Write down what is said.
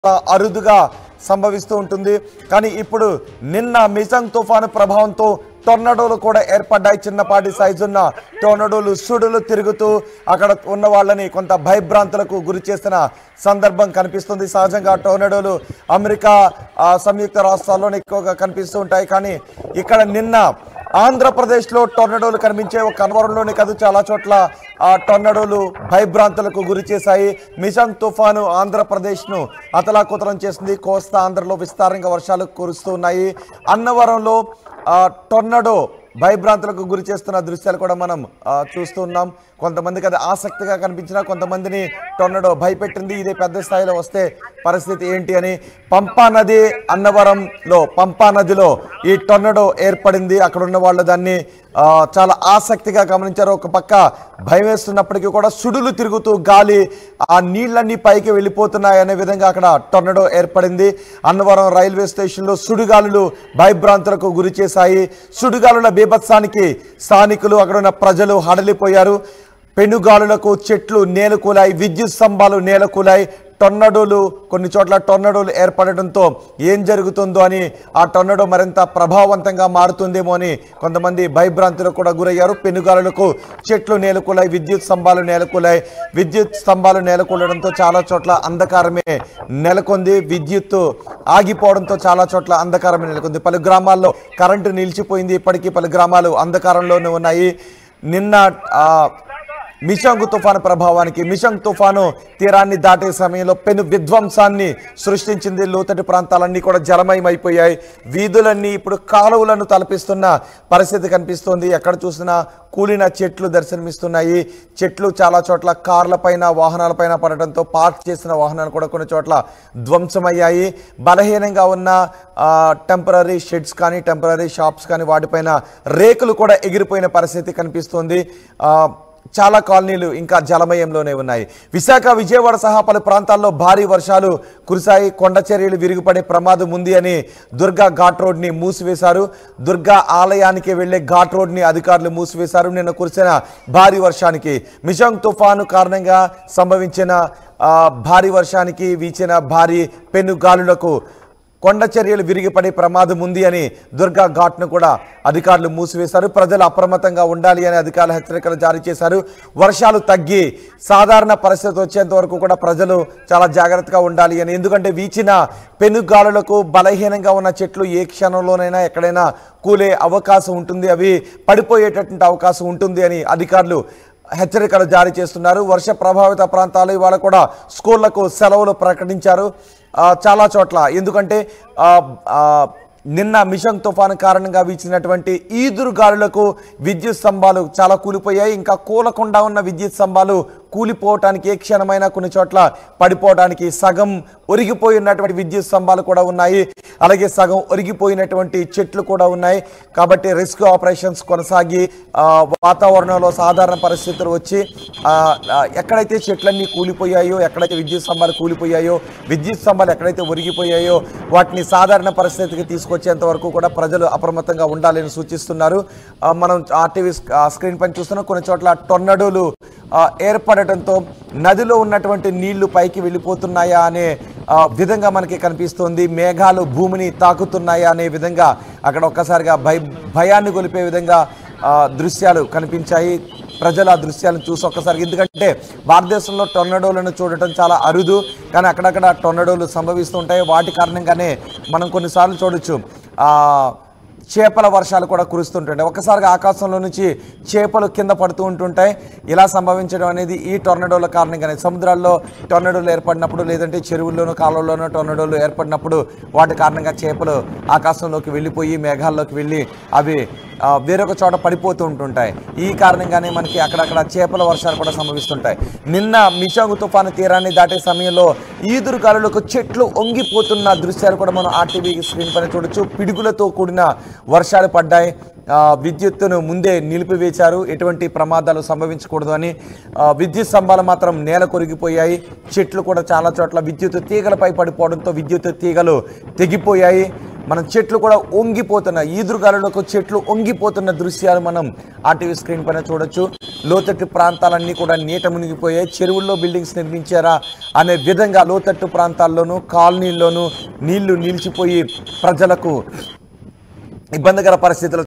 చాలా అరుదుగా సంభవిస్తూ ఉంటుంది కానీ ఇప్పుడు నిన్న మిజంగ్ తుఫాను ప్రభావంతో టొర్నడోలు కూడా ఏర్పడ్డాయి చిన్నపాటి సైజు ఉన్న టొర్నడోలు సుడులు తిరుగుతూ అక్కడ ఉన్న వాళ్ళని కొంత భయభ్రాంతులకు గురి చేసిన సందర్భం కనిపిస్తుంది సహజంగా టోర్నడోలు అమెరికా ఆ, సంయుక్త రాష్ట్రాల్లోనే ఎక్కువగా కనిపిస్తూ ఉంటాయి కానీ ఇక్కడ నిన్న ఆంధ్రప్రదేశ్లో టొర్నడోలు కనిపించే ఒక కనవరంలోనే కాదు చాలా చోట్ల ఆ టొర్నడోలు భయభ్రాంతులకు గురి చేశాయి మిషన్ తుఫాను ఆంధ్రప్రదేశ్ను అతలాకుతలం చేసింది కోస్తా ఆంధ్రలో విస్తారంగా వర్షాలు కురుస్తూ ఉన్నాయి అన్నవరంలో ఆ, టొర్నడో భయభ్రాంతులకు గురి చేస్తున్న దృశ్యాలు కూడా మనం ఆ, చూస్తూ ఉన్నాం కొంతమందికి అది ఆసక్తిగా కనిపించినా కొంతమందిని టొర్నడో భయపెట్టింది ఇదే పెద్ద స్థాయిలో వస్తే పరిస్థితి ఏంటి అని పంపా నది అన్నవరంలో పంపా నదిలో ఈ టొర్నడో ఏర్పడింది అక్కడ ఉన్న వాళ్ళు దాన్ని ఆ, చాలా ఆసక్తిగా గమనించారు ఒక పక్క భయం వేస్తున్నప్పటికీ కూడా సుడులు తిరుగుతూ గాలి ఆ నీళ్ళన్నీ పైకి వెళ్ళిపోతున్నాయి అనే విధంగా అక్కడ టొర్నడో ఏర్పడింది అన్నవరం రైల్వే స్టేషన్లో సుడిగాలులు భయభ్రాంతులకు గురి చేశాయి సుడిగాలుల బీభత్సానికి స్థానికులు అక్కడ ఉన్న ప్రజలు హడలిపోయారు పెనుగాలులకు చెట్లు నేలకూలాయి విద్యుత్ స్తంభాలు నేలకూలాయి టొర్నడోలు కొన్ని చోట్ల టొర్నడోలు ఏర్పడడంతో ఏం జరుగుతుందో అని ఆ టొర్నడో మరింత ప్రభావవంతంగా మారుతుందేమో అని కొంతమంది భయభ్రాంతులకు కూడా గురయ్యారు పెనుగాలులకు చెట్లు నేలకూలాయి విద్యుత్ స్తంభాలు నేలకూలాయి విద్యుత్ స్తంభాలు నేలకూలడంతో చాలా చోట్ల అంధకారమే నెలకొంది విద్యుత్ ఆగిపోవడంతో చాలా చోట్ల అంధకారమే నెలకొంది పలు గ్రామాల్లో కరెంటు నిలిచిపోయింది ఇప్పటికీ పలు గ్రామాలు అంధకారంలోనే ఉన్నాయి నిన్న ఆ, మిషంగ్ తుఫాను ప్రభావానికి మిషంగ్ తుఫాను తీరాన్ని దాటే సమయంలో పెను విధ్వంసాన్ని సృష్టించింది లోతటి ప్రాంతాలన్నీ కూడా జలమయమైపోయాయి వీధులన్నీ ఇప్పుడు కాలువలను తలపిస్తున్న పరిస్థితి కనిపిస్తోంది ఎక్కడ చూసినా కూలిన చెట్లు దర్శనమిస్తున్నాయి చెట్లు చాలా చోట్ల కార్లపైన వాహనాలపైన పడటంతో పార్క్ చేసిన వాహనాలు కూడా కొన్ని చోట్ల ధ్వంసమయ్యాయి బలహీనంగా ఉన్న టెంపరీ షెడ్స్ కానీ టెంపరీ షాప్స్ కానీ వాటిపైన రేకులు కూడా ఎగిరిపోయిన పరిస్థితి కనిపిస్తోంది ఆ, చాలా కాలనీలు ఇంకా జలమయంలోనే ఉన్నాయి విశాఖ విజయవాడ సహా పలు ప్రాంతాల్లో భారీ వర్షాలు కురిశాయి కొండ చర్యలు విరుగుపడే ప్రమాదం ఉంది అని దుర్గా ఘాట్ రోడ్ని మూసివేశారు దుర్గా ఆలయానికి వెళ్లే ఘాట్ రోడ్ని అధికారులు మూసివేశారు నిన్న కురిసిన భారీ వర్షానికి మిషంగ్ తుఫాను కారణంగా సంభవించిన ఆ, భారీ వర్షానికి వీచిన భారీ పెను గాలులకు కొండ చర్యలు విరిగిపడే ప్రమాదం ఉంది అని దుర్గా ఘాట్ను కూడా అధికారులు మూసివేశారు ప్రజలు అప్రమత్తంగా ఉండాలి అని అధికారులు హెచ్చరికలు జారీ చేశారు వర్షాలు తగ్గి సాధారణ పరిస్థితి వచ్చేంత వరకు కూడా ప్రజలు చాలా జాగ్రత్తగా ఉండాలి అని ఎందుకంటే వీచిన పెనుగాలులకు బలహీనంగా ఉన్న చెట్లు ఏ క్షణంలోనైనా ఎక్కడైనా కూలే అవకాశం ఉంటుంది అవి పడిపోయేటటువంటి అవకాశం ఉంటుంది అని అధికారులు హెచ్చరికలు జారీ చేస్తున్నారు వర్ష ప్రభావిత ప్రాంతాలు ఇవాళ కూడా స్కూళ్లకు సెలవులు ప్రకటించారు ఆ, చాలా చోట్ల ఎందుకంటే ఆ, ఆ, నిన్న మిషంగ్ తుఫాను కారణంగా వీచినటువంటి ఈదురు గాలులకు విద్యుత్ స్తంభాలు చాలా కూలిపోయాయి ఇంకా కూలకుండా ఉన్న విద్యుత్ స్తంభాలు కూలిపోవటానికి ఏ క్షణమైనా కొన్ని చోట్ల పడిపోవడానికి సగం ఒరిగిపోయినటువంటి విద్యుత్ స్తంభాలు కూడా ఉన్నాయి అలాగే సగం ఒరిగిపోయినటువంటి చెట్లు కూడా ఉన్నాయి కాబట్టి రెస్క్యూ ఆపరేషన్స్ కొనసాగి ఆ, వాతావరణంలో సాధారణ పరిస్థితులు వచ్చి ఆ, ఆ, ఎక్కడైతే చెట్లన్నీ కూలిపోయాయో ఎక్కడైతే విద్యుత్ స్తంభాలు కూలిపోయాయో విద్యుత్ స్తంభాలు ఎక్కడైతే ఒరిగిపోయాయో వాటిని సాధారణ పరిస్థితికి తీసుకొచ్చేంత వరకు కూడా ప్రజలు అప్రమత్తంగా ఉండాలని సూచిస్తున్నారు ఆ, మనం ఆర్టీవీ స్క్రీన్ పైన చూస్తున్నాం కొన్ని చోట్ల టొర్నడోలు ఆ, ఏర్పడటంతో నదిలో ఉన్నటువంటి నీళ్లు పైకి వెళ్ళిపోతున్నాయా అనే ఆ, విధంగా మనకి కనిపిస్తుంది మేఘాలు భూమిని తాకుతున్నాయా అనే విధంగా అక్కడ ఒక్కసారిగా భయ భయాన్ని గొలిపే విధంగా ఆ, దృశ్యాలు కనిపించాయి ప్రజలు ఆ దృశ్యాలను చూసి ఒక్కసారి ఎందుకంటే భారతదేశంలో టొర్నడోలను చూడటం చాలా అరుదు కానీ అక్కడక్కడ టొర్నడోలు సంభవిస్తుంటాయి వాటి కారణంగానే మనం కొన్నిసార్లు చూడొచ్చు ఆ, చేపల వర్షాలు కూడా కురుస్తుంటాయి ఒక్కసారిగా ఆకాశంలో నుంచి చేపలు కింద పడుతూ ఉంటుంటాయి ఇలా సంభవించడం అనేది ఈ టొర్నడోల కారణంగానే సముద్రాల్లో టొర్నడోలు ఏర్పడినప్పుడు లేదంటే చెరువుల్లోనూ కాలువల్లోనూ టొర్నడోలు ఏర్పడినప్పుడు వాటి కారణంగా చేపలు ఆకాశంలోకి వెళ్ళిపోయి మేఘాల్లోకి వెళ్ళి అవి ఆ, వేరొక చోట పడిపోతూ ఉంటుంటాయి ఈ కారణంగానే మనకి అక్కడక్కడ చేపల వర్షాలు కూడా సంభవిస్తుంటాయి నిన్న మిషాంగు తుఫాను తీరాన్ని దాటే సమయంలో ఈదురు గాలులకు చెట్లు ఒంగిపోతున్న దృశ్యాలు కూడా మనం ఆర్టీవీ స్క్రీన్ పైన చూడొచ్చు పిడుగులతో కూడిన వర్షాలు పడ్డాయి ఆ, విద్యుత్తును ముందే నిలిపివేశారు ఎటువంటి ప్రమాదాలు సంభవించకూడదు అని ఆ, విద్యుత్ స్తంభాలు మాత్రం నేల కొరిగిపోయాయి చెట్లు కూడా చాలా చోట్ల విద్యుత్ తీగలపై పడిపోవడంతో విద్యుత్ తీగలు తెగిపోయాయి మనం చెట్లు కూడా వంగిపోతున్న ఈదురుగాలులకు చెట్లు వంగిపోతున్న దృశ్యాలు మనం ఆర్టీవీ స్క్రీన్ పైన చూడొచ్చు లోతట్టు ప్రాంతాలన్నీ కూడా నీట మునిగిపోయాయి చెరువుల్లో బిల్డింగ్స్ నిర్మించారా అనే విధంగా లోతట్టు ప్రాంతాల్లోనూ కాలనీల్లోనూ నీళ్లు నిలిచిపోయి ప్రజలకు ఇబ్బందికర పరిస్థితులు